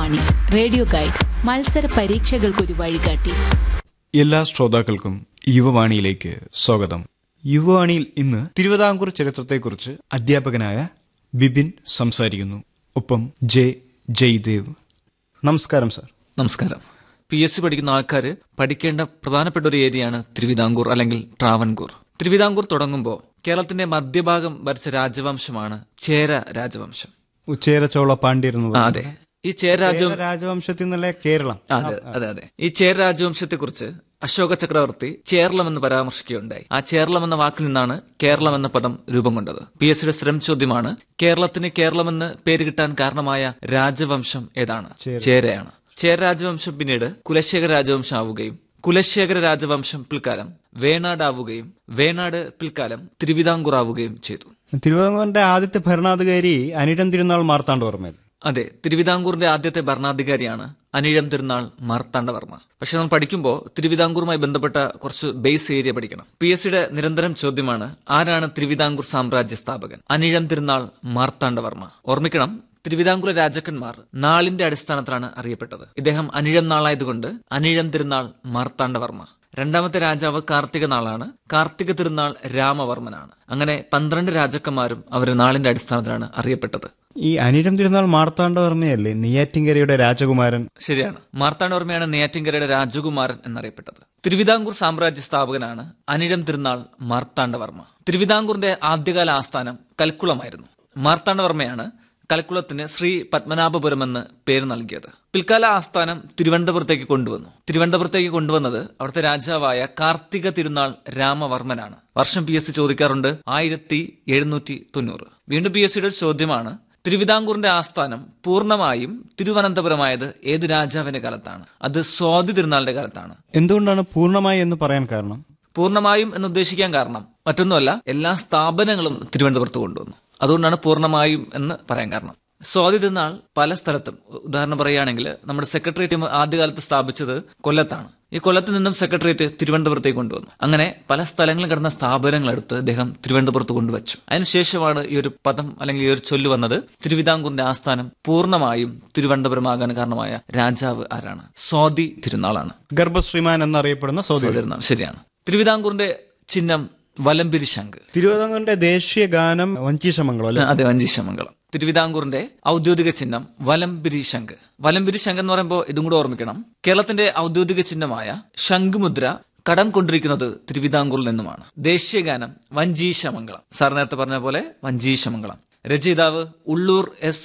Yuvavani radio guide മത്സര പരീക്ഷകൾക്കൊരു വഴികാട്ടി എല്ലാ ശ്രോതാക്കൾക്കും യുവവാണിയിലേക്ക് സ്വാഗതം യുവവാണിയിൽ ഇന്ന് തിരുവിതാംകൂർ ചരിത്രത്തെക്കുറിച്ച് അധ്യാപകനായ ബിപിൻ സംസാരിക്കുന്നു ഒപ്പം ജെ ജയ്ദേവ് നമസ്കാരം സാർ നമസ്കാരം പി എസ് സി പഠിക്കുന്ന ആൾക്കാർ പഠിക്കേണ്ട പ്രധാനപ്പെട്ട ഒരു ഏരിയയാണ് തിരുവിതാംകൂർ അല്ലെങ്കിൽ ട്രാവൻകൂർ തിരുവിതാംകൂർ തുടങ്ങുമ്പോൾ കേരളത്തിന്റെ മധ്യഭാഗം ഭരിച്ച രാജവംശമാണ് ചേര രാജവംശം ഉച്ചേര ചോള പാണ്ഡ്യർ എന്ന് ആ, പറയുന്നത്. അതെ ഈ ചേര രാജവം ചേര രാജവംശത്തിൽ നിന്നല്ലേ കേരളം ആ, അതെ അതെ അതെ ഈ ചേര രാജവംശത്തെക്കുറിച്ച് അശോക ചക്രവർത്തി ചേരളം എന്ന് പരാമർശിക്കുകയുണ്ടായി ആ ചേരളം എന്ന വാക്കിൽ നിന്നാണ് കേരളം എന്ന പദം രൂപം കൊണ്ടത് പി എസ് സിയുടെ സ്ഥിരം ചോദ്യമാണ് കേരളത്തിന് കേരളമെന്ന് പേര് കിട്ടാൻ കാരണമായ രാജവംശം ഏതാണ് ചേരയാണ് ചേര രാജവംശം പിന്നീട് കുലശേഖര രാജവംശം ആവുകയും കുലശേഖര രാജവംശം പിൽക്കാലം വേണാടാവുകയും വേണാട് പിൽക്കാലം തിരുവിതാംകൂർ ആവുകയും ചെയ്തു തിരുവിതാംകൂറിന്റെ ആദ്യത്തെ ഭരണാധികാരി അനിഴം തിരുനാൾ മാർത്താണ്ഡവർമ്മ അതെ തിരുവിതാംകൂറിന്റെ ആദ്യത്തെ ഭരണാധികാരിയാണ് അനിഴം തിരുനാൾ മാർത്താണ്ഡവർമ്മ പക്ഷെ നമ്മൾ പഠിക്കുമ്പോൾ തിരുവിതാംകൂറുമായി ബന്ധപ്പെട്ട കുറച്ച് ബേസ് ഏരിയ പഠിക്കണം പി എസ് സിയുടെ നിരന്തരം ചോദ്യമാണ് ആരാണ് തിരുവിതാംകൂർ സാമ്രാജ്യ സ്ഥാപകൻ അനിഴം തിരുനാൾ മാർത്താണ്ഡവർമ്മ ഓർമ്മിക്കണം തിരുവിതാംകൂർ രാജാക്കന്മാർ നാളിന്റെ അടിസ്ഥാനത്തിലാണ് അറിയപ്പെട്ടത് ഇദ്ദേഹം അനിഴം നാളായതുകൊണ്ട് അനിഴം തിരുനാൾ മാർത്താണ്ഡവർമ്മ രണ്ടാമത്തെ രാജാവ് കാർത്തിക നാളാണ് കാർത്തിക തിരുനാൾ രാമവർമ്മനാണ് അങ്ങനെ പന്ത്രണ്ട് രാജാക്കന്മാരും അവരുടെ നാളിന്റെ അടിസ്ഥാനത്തിലാണ് അറിയപ്പെട്ടത് ഈ അനിഴം തിരുനാൾ മാർത്താണ്ഡവർമ്മയല്ലേ നെയ്യാറ്റിൻകരയുടെ രാജകുമാരൻ ശരിയാണ് മാർത്താണ്ഡവർമ്മയാണ് നെയ്യാറ്റിൻകരയുടെ രാജകുമാരൻ എന്നറിയപ്പെട്ടത് തിരുവിതാംകൂർ സാമ്രാജ്യ സ്ഥാപകനാണ് അനിഴം തിരുനാൾ മാർത്താണ്ഡവർമ്മ തിരുവിതാംകൂറിന്റെ ആദ്യകാല ആസ്ഥാനം കൽക്കുളമായിരുന്നു മാർത്താണ്ഡവർമ്മയാണ് കൽക്കുളത്തിന് ശ്രീ പത്മനാഭപുരം എന്ന് പേര് നൽകിയത് പിൽക്കാല ആസ്ഥാനം തിരുവനന്തപുരത്തേക്ക് കൊണ്ടുവന്നു തിരുവനന്തപുരത്തേക്ക് കൊണ്ടുവന്നത് അവിടുത്തെ രാജാവായ കാർത്തിക തിരുനാൾ രാമവർമ്മനാണ് വർഷം പി എസ് സി ചോദിക്കാറുണ്ട് ആയിരത്തി എഴുന്നൂറ്റി തൊണ്ണൂറ് വീണ്ടും പി എസ് സിയുടെ ഒരു ചോദ്യമാണ് തിരുവിതാംകൂറിന്റെ ആസ്ഥാനം പൂർണ്ണമായും തിരുവനന്തപുരമായത് ഏത് രാജാവിന്റെ കാലത്താണ് അത് സ്വാതി തിരുനാളിന്റെ കാലത്താണ് എന്തുകൊണ്ടാണ് പൂർണ്ണമായി എന്ന് പറയാൻ കാരണം പൂർണ്ണമായും എന്ന് ഉദ്ദേശിക്കാൻ കാരണം മറ്റൊന്നുമല്ല എല്ലാ സ്ഥാപനങ്ങളും തിരുവനന്തപുരത്ത് കൊണ്ടുവന്നു അതുകൊണ്ടാണ് പൂർണ്ണമായും എന്ന് പറയാൻ കാരണം സ്വാതി തിരുനാൾ പല സ്ഥലത്തും ഉദാഹരണം പറയുകയാണെങ്കിൽ നമ്മുടെ സെക്രട്ടേറിയറ്റ് ആദ്യകാലത്ത് സ്ഥാപിച്ചത് കൊല്ലത്താണ് ഈ കൊല്ലത്ത് നിന്നും സെക്രട്ടേറിയറ്റ് തിരുവനന്തപുരത്തേക്ക് കൊണ്ടുവന്നു അങ്ങനെ പല സ്ഥലങ്ങളിൽ കിടന്ന സ്ഥാപനങ്ങളെടുത്ത് അദ്ദേഹം തിരുവനന്തപുരത്ത് കൊണ്ടുവച്ചു അതിനുശേഷമാണ് ഈ ഒരു പദം അല്ലെങ്കിൽ ഈ ഒരു ചൊല്ല് വന്നത് തിരുവിതാംകൂറിന്റെ ആസ്ഥാനം പൂർണ്ണമായും തിരുവനന്തപുരമാകാൻ കാരണമായ രാജാവ് ആരാണ് സ്വാതി തിരുനാളാണ് ഗർഭശ്രീമാൻ എന്നറിയപ്പെടുന്ന സൗദി തിരുനാൾ ശരിയാണ് തിരുവിതാംകൂറിന്റെ ചിഹ്നം വലംപിരി ശംഖ് തിരുവിതാംകൂറിന്റെ ദേശീയ ഗാനം വഞ്ചീശമംഗളം അല്ലെ അതെ വഞ്ചിശമംഗളം തിരുവിതാംകൂറിന്റെ ഔദ്യോഗിക ചിഹ്നം വലംപിരി ശംഖ് വലംപിരി ശംഖ് എന്ന് പറയുമ്പോൾ ഇതും കൂടെ ഓർമ്മിക്കണം കേരളത്തിന്റെ ഔദ്യോഗിക ചിഹ്നമായ ശംഖുമുദ്ര കടം കൊണ്ടിരിക്കുന്നത് തിരുവിതാംകൂറിൽ നിന്നുമാണ് ദേശീയ ഗാനം വഞ്ചീശമംഗളം സാർ നേരത്തെ പറഞ്ഞ പോലെ വഞ്ചീശമംഗളം രചയിതാവ് ഉള്ളൂർ എസ്